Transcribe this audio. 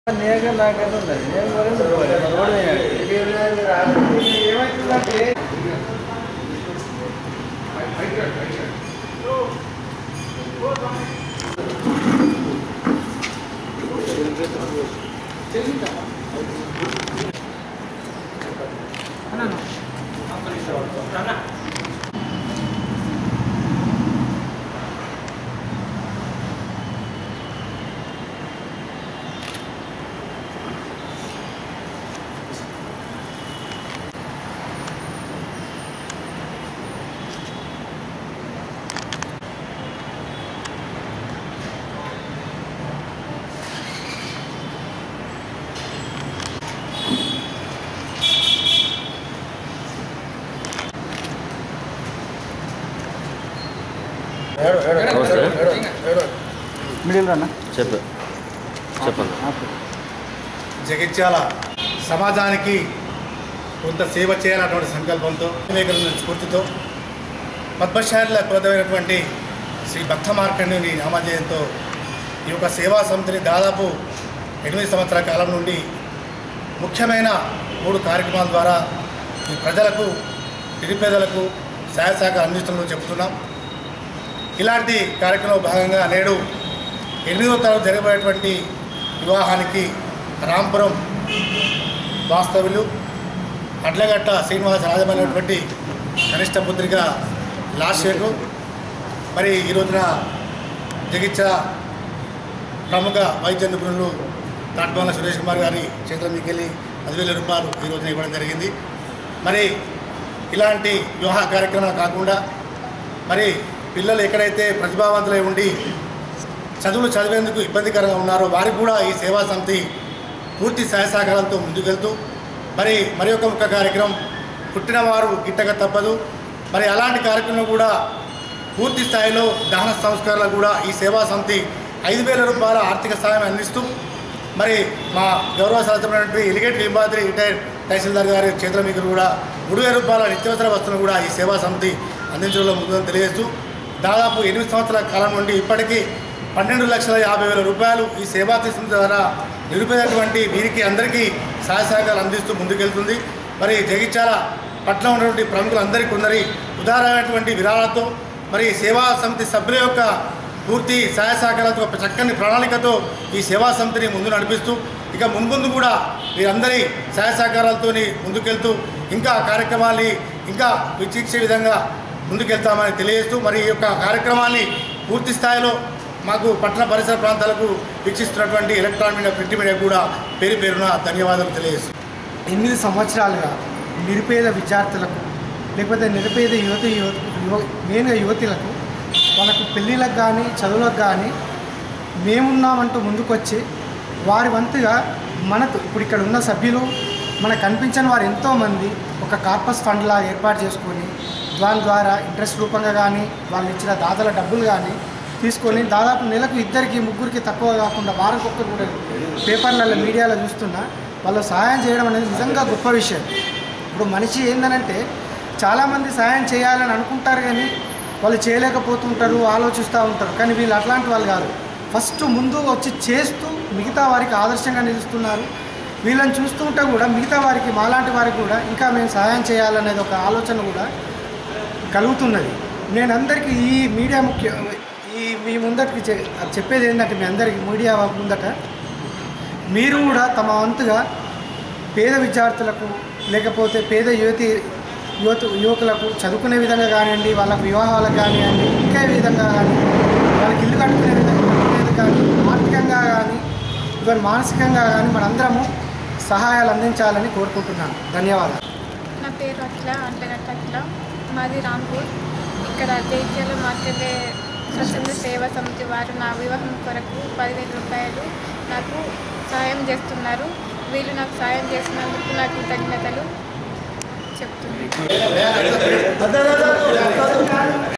నేగా నాకైతే ఉన్నది నేను కూడా పోలేదు. రోడ్డు పోయినాడు. ఏమవుతుందంటే నమస్తే మిడిల్ రన్నా చెప్పు చెప్పండి జగిత్యాల సమాజానికి కొంత సేవ చేయాలన్నటువంటి సంకల్పంతో వివేకానంద స్ఫూర్తితో పద్మశాలిల కులదైనటువంటి శ్రీ భక్త మార్కండేయుని నామధేయంతో ఈ యొక్క సేవా సమితిని దాదాపు ఎనిమిది సంవత్సరాల కాలం నుండి ముఖ్యమైన మూడు కార్యక్రమాల ద్వారా ఈ ప్రజలకు నిరుపేదలకు సహాయ సహకారం అందిస్తున్నట్టు చెప్తున్నాం ఇలాంటి కార్యక్రమంలో భాగంగా నేడు ఎనిమిదవ తరగతి జరగబోయేటువంటి వివాహానికి రాంపురం వాస్తవులు అడ్లగట్ట శ్రీనివాస రాజమైనటువంటి కనిష్ట పుత్రిక లాషేకు మరి ఈ రోజున జగిత్య ప్రముఖ వైద్య నిపుణులు తాట్మాల సురేష్ కుమార్ గారి చేతుల మీకెళ్ళి పదివేల రూపాయలు ఈ రోజున ఇవ్వడం జరిగింది మరి ఇలాంటి వివాహ కార్యక్రమాలు కాకుండా మరి పిల్లలు ఎక్కడైతే ప్రతిభావంతులై ఉండి చదువులు చదివేందుకు ఇబ్బందికరంగా ఉన్నారో వారికి కూడా ఈ సేవా సమితి పూర్తి సహాయ సహకారాలతో ముందుకెళ్తూ మరి మరి ఒక ముఖ్య కార్యక్రమం పుట్టినవారు గిట్టక తప్పదు మరి అలాంటి కార్యక్రమం కూడా పూర్తి స్థాయిలో దహన సంస్కరణలు కూడా ఈ సేవా సమితి ఐదు వేల రూపాయల ఆర్థిక సహాయం అందిస్తూ మరి మా గౌరవ శాస్త్రమైనటువంటి ఎలిగేట్ లింబాద్రి రిటైర్డ్ తహసీల్దార్ గారి చేతుల మీకు కూడా మూడు వేల రూపాయల నిత్యావసర వస్తువులు కూడా ఈ సేవా సమితి అందించడంలో ముందుగా తెలియజేస్తూ దాదాపు ఎనిమిది సంవత్సరాల కాలం నుండి ఇప్పటికీ పన్నెండు లక్షల యాభై వేల రూపాయలు ఈ సేవా సమితి ద్వారా నిరుపేదటువంటి వీరికి అందరికీ సహాయ సహకారాలు అందిస్తూ ముందుకెళ్తుంది మరి జగిత్యాల పట్ల ఉన్నటువంటి ప్రముఖులందరికీ కొందరి ఉదారమైనటువంటి విరాళాలతో మరి సేవా సమితి సభ్యుల యొక్క పూర్తి సహాయ సహకారాలతో ఒక చక్కని ప్రణాళికతో ఈ సేవా సమితిని ముందు నడిపిస్తూ ఇక మున్ముందు కూడా వీరందరి సహాయ సహకారాలతో ముందుకెళ్తూ ఇంకా కార్యక్రమాల్ని ఇంకా వీక్షించే విధంగా ముందుకెళ్తామని తెలియజేస్తూ మరి ఈ యొక్క కార్యక్రమాన్ని పూర్తి స్థాయిలో మాకు పట్టణ పరిసర ప్రాంతాలకు వీక్షిస్తున్నటువంటి ఎలక్ట్రానిక్ మీడియా ప్రింట్ మీడియా కూడా పేరు పేరున ధన్యవాదాలు తెలియజేస్తున్నాను ఎనిమిది సంవత్సరాలుగా నిరుపేద విద్యార్థులకు లేకపోతే నిరుపేద యువతి యువ యువ మెయిన్గా యువతులకు వాళ్ళకు పెళ్ళిళ్ళకు కానీ చదువులకు కానీ మేమున్నామంటూ ముందుకొచ్చి వారి వంతుగా మనకు ఇప్పుడు ఇక్కడ ఉన్న సభ్యులు మనకు కనిపించని వారు ఎంతోమంది ఒక కార్పస్ ఫండ్ లాగా ఏర్పాటు చేసుకొని దాని ద్వారా ఇంట్రెస్ట్ రూపంగా కానీ వాళ్ళు ఇచ్చిన దాతల డబ్బులు కానీ తీసుకొని దాదాపు నెలకు ఇద్దరికి ముగ్గురికి తక్కువ కాకుండా వారంకొక్కరు కూడా పేపర్లలో మీడియాలో చూస్తున్నా వాళ్ళు సహాయం చేయడం అనేది నిజంగా గొప్ప విషయం ఇప్పుడు మనిషి ఏందనంటే చాలామంది సహాయం చేయాలని అనుకుంటారు కానీ వాళ్ళు చేయలేకపోతుంటారు ఆలోచిస్తూ ఉంటారు కానీ వీళ్ళు అట్లాంటి వాళ్ళు కాదు ఫస్ట్ ముందు వచ్చి చేస్తూ మిగతా వారికి ఆదర్శంగా నిలుస్తున్నారు వీళ్ళని చూస్తుంటే కూడా మిగతా వారికి మాలాంటి వారికి కూడా ఇంకా మేము సహాయం చేయాలనేది ఒక ఆలోచన కూడా కలుగుతున్నది నేను అందరికీ ఈ మీడియా ముఖ్య ఈ మీ ముందటికి చె- చెప్పేది ఏంటంటే మీ అందరికీ మీడియా ముందట మీరు కూడా తమ వంతుగా పేద విద్యార్థులకు లేకపోతే పేద యువతి యువత యువకులకు చదువుకునే విధంగా కానివ్వండి వాళ్ళకు వివాహాలకు కానివ్వండి ఇంకా ఏ విధంగా కానీ వాళ్ళకి ఇల్లు కట్టుకునే విధంగా కట్టుకునేది కానీ ఆర్థికంగా కానీ ఇవన్నీ మానసికంగా కానీ మనందరము సహాయాలు అందించాలని కోరుకుంటున్నాను ధన్యవాదాలు నా పేరు అఖిల అంటగట్ట అఖిల మాది రాంపూర్ ఇక్కడ జైత్యాల మార్కెట్ స్వచ్ఛంద సేవా సమితి వారు నా వివాహం కొరకు పదివేల రూపాయలు నాకు సహాయం చేస్తున్నారు వీళ్ళు నాకు సహాయం చేసినందుకు నాకు కృతజ్ఞతలు చెప్తున్నాను